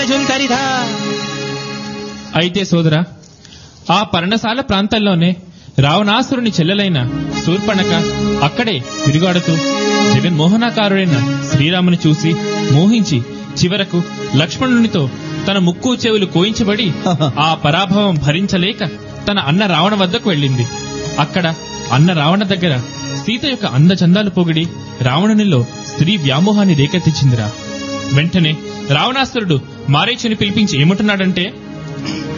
శుంకరిధా అయితే సోదరా ఆ పర్ణశాల ప్రాంతంలోనే రావణాసురుని చెల్లెలైన శూర్పణక అక్కడే తిరుగాడుతూ జగన్మోహనాకారుడైన శ్రీరాముని చూసి మోహించి చివరకు లక్ష్మణునితో తన ముక్కు చెవులు కోయించబడి ఆ పరాభవం భరించలేక తన అన్న రావణ వద్దకు వెళ్ళింది అక్కడ అన్న రావణ దగ్గర సీత యొక్క అందచందాలు పొగిడి రావణునిలో స్త్రీ వ్యామోహాన్ని రేకెత్తించిందిరా వెంటనే రావణాసురుడు మారీచుని పిలిపించి ఏమంటున్నాడంటే